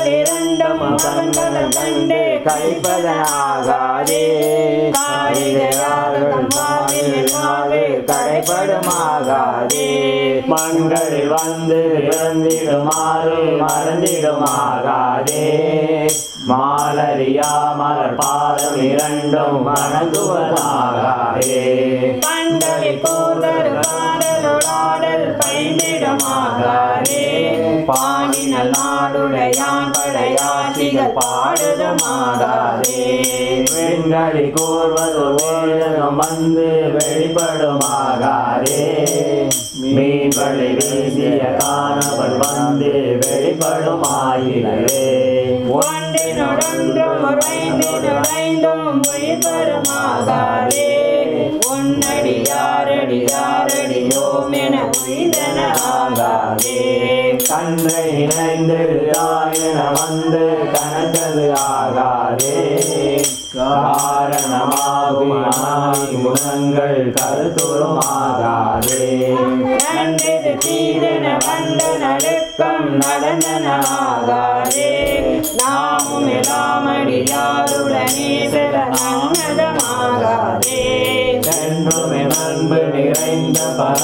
இரண்டும் கண்களும் கண்டு கழிப்பதனாகாதே காரிகையாளர்கள் வாழ்வில் வாழ்வு கடைப்படுமாகாதே மண்களில் வந்து பிறந்திடுமாறு மறந்திடுமாகாதே மாலரியா மலர் பாதம் இரண்டும் வணங்குவதாகாதே பண்டலி கூதல் பாடலோடாடல் பைந்திடமாகாதே பாடினல் நாடுடையான் படையாட்சிகள் பாடுதமாகாதே பெண்களி கூறுவது வேதம் வந்து வெளிப்படுமாகாதே மீன்களை வீசிய காணவன் வந்து வெளிப்படுமாயினவே ஒன்றினொடொன்றும் உறைந்தினொடைந்தும் உயிர்பெருமாகாதே உன்னடி யாரடி யாரடியோம் என உய்தன ஆகாதே கன்றை இணைந்து ஆயன வந்து கனத்தது ஆகாதே காரணமாகும் அனாதி குணங்கள் கருத்துருமாகாதே நன்றது தீதன வந்த நடுக்கம் நடந்தனாகாதே நாமும் எலாமடி யாருடனே செல நன்னதமாகாதே என்றும் என் அன்பு நிறைந்த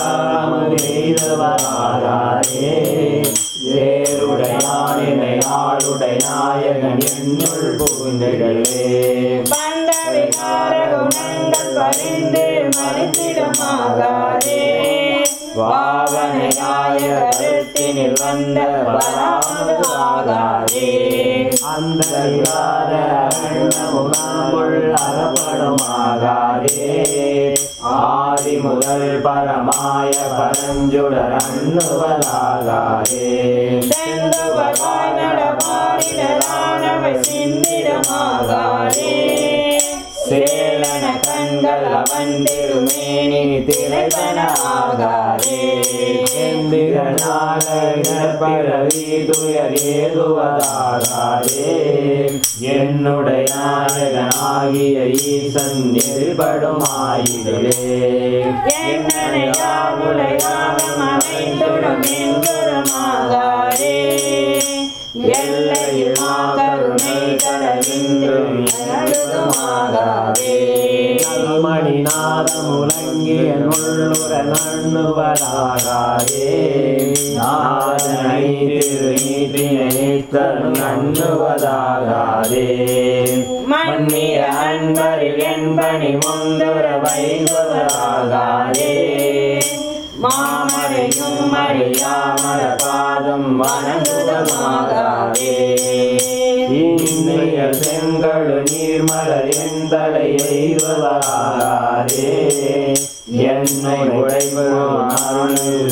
பராமரிதவராகாதே ஏருடையானினை ஆளுடை நாயகன் என்னுள் புகுந்திடவே பந்த விகார குணங்கள் பறிந்து மறித்திடமாகாதே பாவனையாய கருத்தினில் வந்த பராமதாகாதே அந்த விகார உணவுள் அகப்படுமாகாதே ஆதி முதல் பரமாய பரஞ்சுடர் அண்ணுவதாகாதே செந்துவதாய் நடமாடினதானவை சிந்திடமாகாதே சேலன கண்கள் அவன் திருமேனி திரைத்தனாகாதே எந்திரனாக பிறவி துயர் ஏதுவதாகாதே என்னுடைய நாயகனாகிய ஈசன் நெறிபடுமாயிலே என்னை யாவுடையாகம் அமைந்துடும் என்பதுமாகாதே எல்லையில் கருணை கடவின்று நடுதுமாகாதே மணிநாதம் உலங்கிய நுள்ளுற நண்ணுவராகாதே நாதனை திருநீதினை நண்ணுவதாகாதே மன்னிய அன்பரில் என்பனி முந்துர வைவதாகாதே மாமரையும் மறியாமல பாதம் வணங்குதமாகாதே இன்றைய செங்கழு நீர்மலர் எந்தலை எய்வதாகாதே என்னை உழைப்பெறும் அருளில்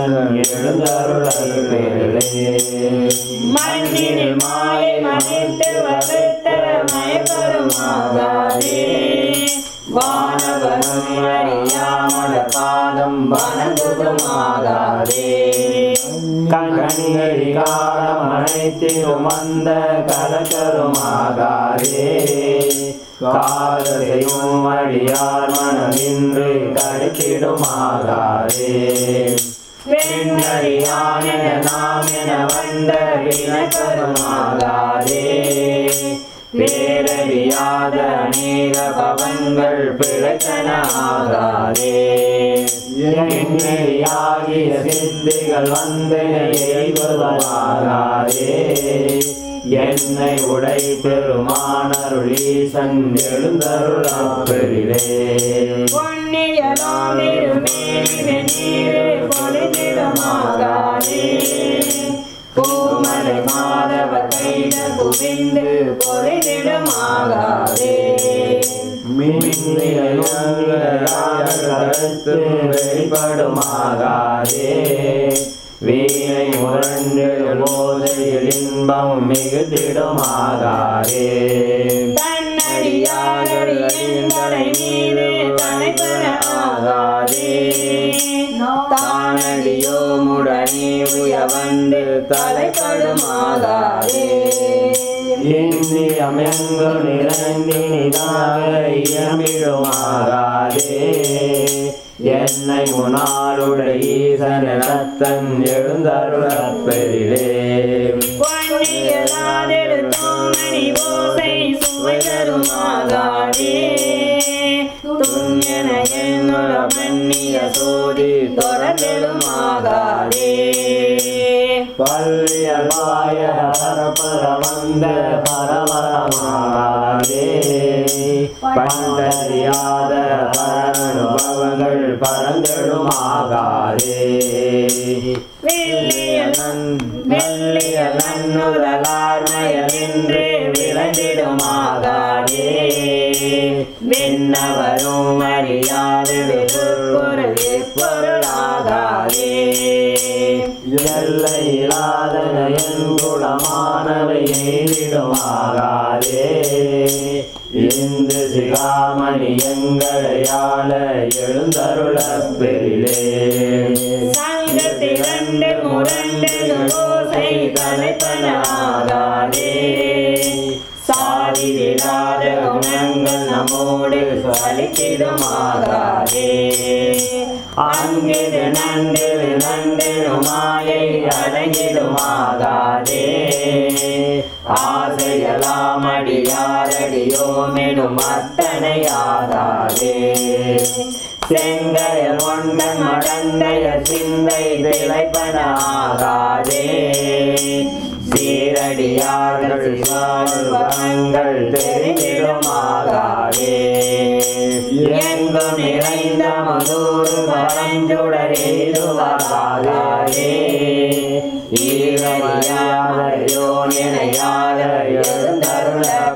எழுந்தருளே மண்ணினில் மாயை மறைத்து வகுத்தர மயப்பெருமாகாதே வானவரும் அறியாமல பாதம் வணங்குதுமாகாதே கண்ணில் காலம் அனைத்திலும் வந்த கலக்கருமாகாதே காலத்தையும் அடியார் மனமின்று கழித்திடுமாகாதே பெண்ணறியான் என நாம் என வந்த வினக்கருமாகாதே பேரறியாத அநேக பவன்கள் பிழைத்தனாகாதே எண்ணியாகிய சித்திகள் வந்து எய்வதாகாதே என்னை உடை பெருமானருளீசன் எழுந்தருளாப்பெரிலே பொன்னியலாம் திருமேனி நீரே பொழிந்திடமாகாதே பூமலை மாதவ கைத குவிந்து பொழிந்திடமாகாதே கருத்து வெளிப்படுமாகாதே வீணை முரண்டு போதையில் இன்பம் மிகுதிடுமாகாதே தன்னடியாகடி எங்களை மீது தலைப்பட ஆகாதே தானடியோ முடனே உய வந்து தலைப்படுமாகாதே இந்தியமெங்கு நிறைந்தினிதாக இயம்பிடுமாகாதே என்னை முன்னாளுடைய ஈசன் ரத்தன் எழுந்தருளப்பெரிலே பொன்னியலா பல்லியல்வாய பரபரவந்த பரபரமாகாதே பண்டறியாத பரனுபவங்கள் பரந்தெழுமாகாதே வெள்ளியலன் வெள்ளியலன் முதலார்மயலின்று விளைந்திடுமாகாதே விண்ணவரும் அறியாது வெறுப்பொருள் எப்பொருளாகாதே எல்லையில்லாத என் குணமானவை எய்திடுமாகாதே இந்து சிகாமணி எங்களையாள எழுந்தருள பெரிலே சங்கத்திரண்டு முரண்டு ஓசை தலைப்பனாகாதே சாதியில்லாத குணங்கள் நம்மோடு சலித்திடுமாகாதே அங்கிது நண்டு நண்டு மாயை அடங்கிடுமாகாதே ஆசையெல்லாம் அடியாரடியோமெனும் அத்தனையாகாதே செங்கைய கொண்டன் மடந்தைய சிந்தை திளைப்பனாகாதே சீரடியார்கள் சிவாங்கள் தெரிந்திடுமாகாதே எங்கும் நிறைந்த மதூர் பரஞ்சுடரேதுவாகாதே ஈரடியாதையோ நினையாத எழுந்தருள